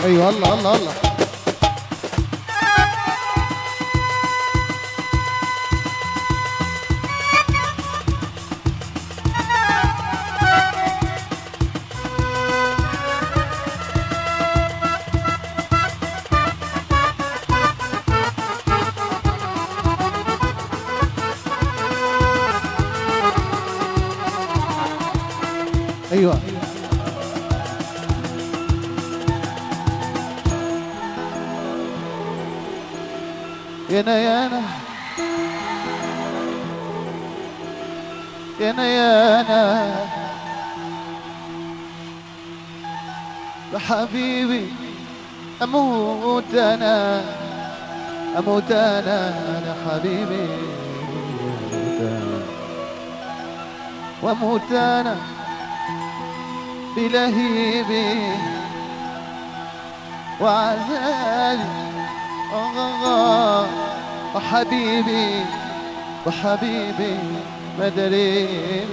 ايوه الله الله الله ايوه يانا يانا يانا يانا يا حبيبي اموت انا اموت انا انا حبيبي أموت أنا. واموت انا بلهيبي وعذابي آه آه آه وحبيبي وحبيبي مدريبي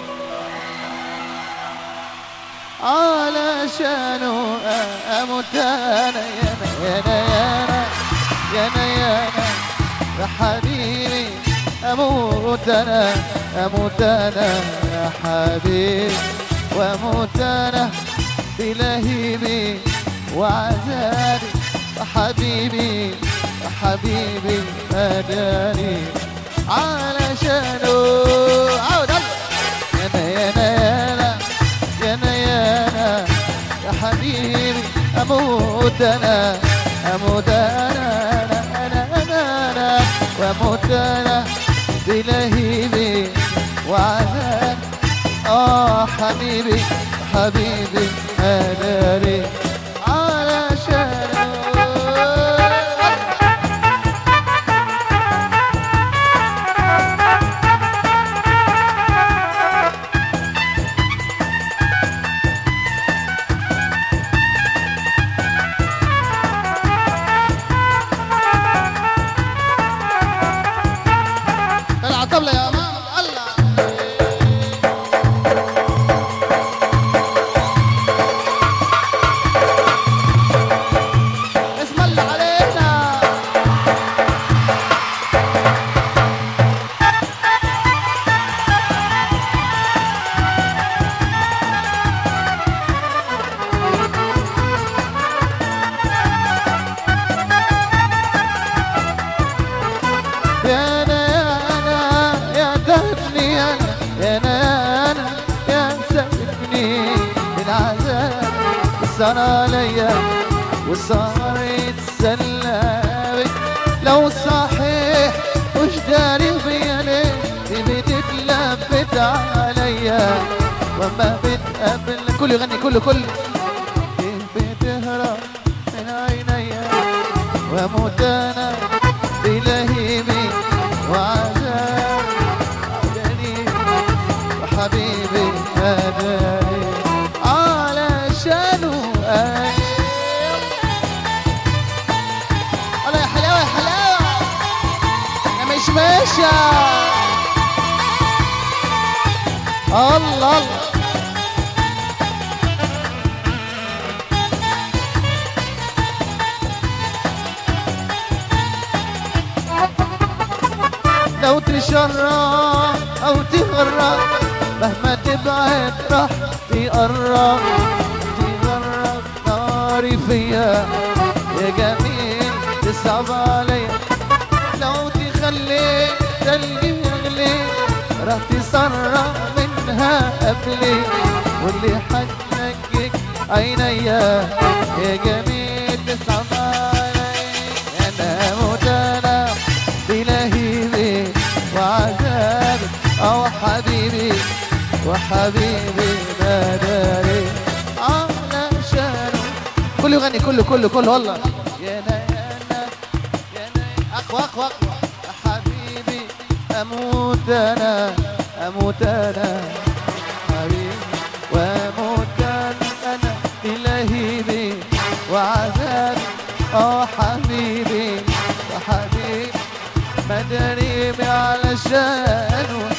علشان أموت أنا يانا يانا يانا يانا يانا يا حبيبي أموت أنا أموت أنا يا حبيبي وأموت أنا بلهيبي وعذابي وحبيبي وحبيبي أداني علشانه عود يانا يانا يانا يانا يانا يا حبيبي أموت أنا أموت أنا أنا أنا أنا, أنا وأموت أنا بلهيبي وعذاب آه حبيبي حبيبي أداري علشانه طلع طبلة يا ماما الله اسم الله علينا يا انا يا انا يا دهني انا يا انا يا انا يا سبني العذاب صار عليا وصار يتسلى بي. لو صحيح وش داري بيا ليه تبي تتلفت عليا وما بتقابل كل يغني كله كل كيف بتهرب من عينيا واموت انا بلهيبي وعذاب عدني وحبيبي هداني علشانه أيوه. الله يا حلاوه يا حلاوه يا مشمشه الله الله لو تشرب او تغرب مهما تبعد راح تقرب تغرب ناري فيا يا جميل تصعب عليا لو تخلي تلقي يغلي راح تسرب منها قبلي واللي حنجك عينيا يا جميل تصعب عليا انا موت انا بلهيبي وعذابي او حبيبي وحبيبي ناداري علشانه كله يغني كله كله كله والله يا انا يا انا يا انا اقوى اقوى اقوى يا حبيبي اموت انا اموت انا حبيبي واموت انا انا بلهيبي وعذابي اه حبيبي وحبيبي مدريبي علشان